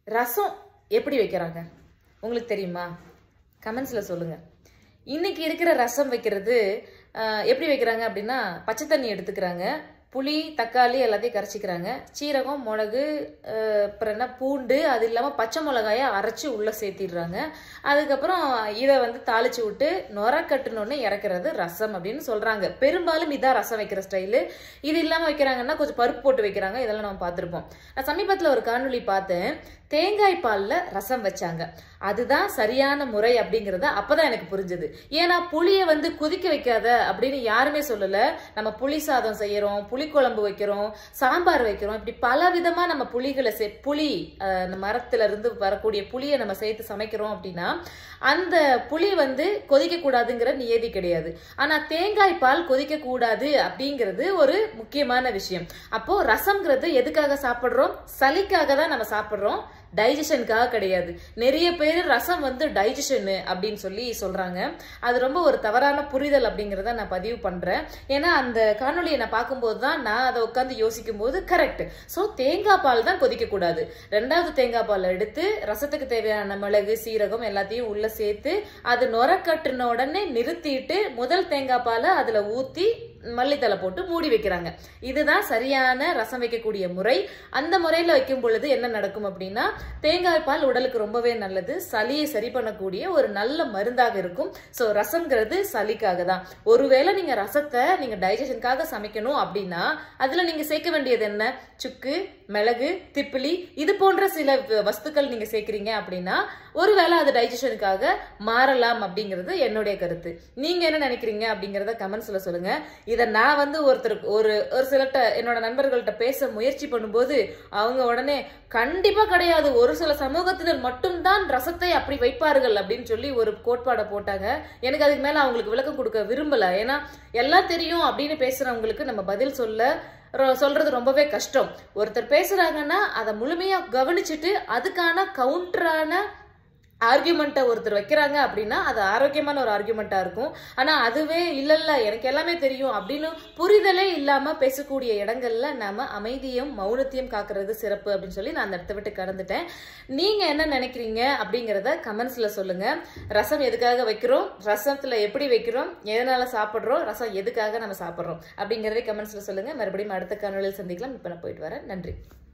ரசம் எப்படி வைக்கிறாங்க உங்களுக்கு தெரியுமா கமெண்ட்ஸில் சொல்லுங்கள் இன்னைக்கு இருக்கிற ரசம் வைக்கிறது ஆஹ், எப்படி வைக்கிறாங்க அப்படின்னா பச்சை தண்ணி எடுத்துக்கிறாங்க புளி தக்காளி எல்லாத்தையும் கரைச்சிக்கிறாங்க சீரகம் மிளகு ஆஹ், அப்புறம் என்ன பூண்டு அது இல்லாமல் பச்சை மிளகாயை அரைச்சி உள்ளே சேர்த்திடுறாங்க அதுக்கப்புறம் இதை வந்து தாளிச்சு விட்டு நொர கட்டுனோடனே இறக்குறது ரசம் அப்படின்னு சொல்கிறாங்க பெரும்பாலும் இதான் ரசம் வைக்கிற ஸ்டைலு இது இல்லாமல் வைக்கிறாங்கன்னா கொஞ்சம் பருப்பு போட்டு வைக்கிறாங்க இதெல்லாம் நம்ம பார்த்துருப்போம் நான் சமீபத்தில் ஒரு காணொளி பார்த்தேன் தேங்காய் பாலில் ரசம் வச்சாங்க அதுதான் சரியான முறை அப்படிங்கிறத அப்பதான் எனக்கு புரிஞ்சது ஏன்னா புளியை வந்து கொதிக்க வைக்காத அப்படின்னு யாருமே சொல்லல நம்ம புளி சாதம் செய்யறோம் புளிக்குழம்பு வைக்கிறோம் சாம்பார் வைக்கிறோம் இப்படி பல விதமா நம்ம புளிகளை சே புளி அஹ், அந்த மரத்துல இருந்து வரக்கூடிய புளியை நம்ம சேர்த்து சமைக்கிறோம் அப்படின்னா அந்த புளி வந்து கொதிக்க கூடாதுங்கிற நியதி கிடையாது ஆனா தேங்காய் பால் கொதிக்க கூடாது அப்படிங்கிறது ஒரு முக்கியமான விஷயம் அப்போ ரசம்ங்கிறது எதுக்காக சாப்பிடுறோம் சளிக்காக தான் நம்ம சாப்பிடுறோம் டைஜஷனுக்காக கிடையாது நிறைய பேர் ரசம் வந்து டைஜஷனு அப்படின்னு சொல்லி சொல்றாங்க அது ரொம்ப ஒரு தவறான புரிதல் அப்படிங்கிறத நான் பதிவு பண்றேன் ஏன்னா அந்த காணொலியை நான் பார்க்கும்போது தான் நான் அதை உட்காந்து யோசிக்கும் போது கரெக்ட் ஸோ தேங்காய் பால் தான் கொதிக்க கூடாது ரெண்டாவது தேங்காய் பால் எடுத்து ரசத்துக்கு தேவையான மிளகு சீரகம் எல்லாத்தையும் உள்ள சேர்த்து அது நொர கட்டுன உடனே நிறுத்திட்டு முதல் தேங்காய் பாலை அதுல ஊத்தி மல்லித்தலை போட்டு மூடி வைக்கிறாங்க இதுதான் சரியான ரசம் வைக்கக்கூடிய முறை அந்த முறையில வைக்கும் பொழுது என்ன நடக்கும் அப்படின்னா தேங்காய் பால் உடலுக்கு ரொம்பவே நல்லது சளியை சரி பண்ணக்கூடிய ஒரு நல்ல மருந்தாக இருக்கும் ஸோ ரசம்ங்கிறது சளிக்காக தான் ஒருவேளை நீங்க ரசத்தை நீங்க டைஜஷனுக்காக சமைக்கணும் அப்படின்னா அதுல நீங்க சேர்க்க வேண்டியது என்ன சுக்கு மிளகு திப்பிலி இது போன்ற சில வ- வஸ்துக்கள் நீங்க சேர்க்கிறீங்க அப்படின்னா ஒருவேளை அது டைஜஷனுக்காக மாறலாம் அப்படிங்கிறது என்னுடைய கருத்து நீங்க என்ன நினைக்கிறீங்க அப்படிங்கறத கமெண்ட்ஸ்ல சொல்லுங்க இதை நான் வந்து ஒருத்தருக்கு ஒரு ஒரு சிலர்கிட்ட என்னோட நண்பர்கள்ட்ட பேச முயற்சி பண்ணும்போது அவங்க உடனே கண்டிப்பா கிடையாது ஒரு சில சமூகத்தினர் மட்டும்தான் ரசத்தை அப்படி வைப்பார்கள் அப்படின்னு சொல்லி ஒரு கோட்பாடை போட்டாங்க எனக்கு அதுக்கு மேல அவங்களுக்கு விளக்கம் கொடுக்க விரும்பல ஏன்னா எல்லாம் தெரியும் அப்படின்னு பேசுறவங்களுக்கு நம்ம பதில் சொல்ல ரொ- சொல்றது ரொம்பவே கஷ்டம் ஒருத்தர் பேசுறாங்கன்னா அதை முழுமையா கவனிச்சுட்டு அதுக்கான கவுண்டரான ஆர்கியூமெண்ட்டை ஒருத்தர் வைக்கிறாங்க அப்படின்னா அது ஆரோக்கியமான ஒரு ஆர்கியூமெண்ட்டாக இருக்கும் ஆனால் அதுவே இல்ல இல்ல எனக்கு எல்லாமே தெரியும் அப்படின்னு புரிதலே இல்லாமல் பேசக்கூடிய இடங்கள்ல நாம அமைதியும் மௌனத்தையும் காக்கிறது சிறப்பு அப்படின்னு சொல்லி நான் அந்த இடத்த விட்டு கடந்துட்டேன் நீங்கள் என்ன நினைக்கிறீங்க அப்படிங்கிறத கமெண்ட்ஸில் சொல்லுங்கள் ரசம் எதுக்காக வைக்கிறோம் ரசத்தில் எப்படி வைக்கிறோம் எதனால் சாப்பிட்றோம் ரசம் எதுக்காக நம்ம சாப்பிட்றோம் அப்படிங்கிறதே கமெண்ட்ஸில் சொல்லுங்கள் மறுபடியும் அடுத்த காணொலியில் சந்திக்கலாம் இப்போ நான் போயிட்டு வரேன் நன்றி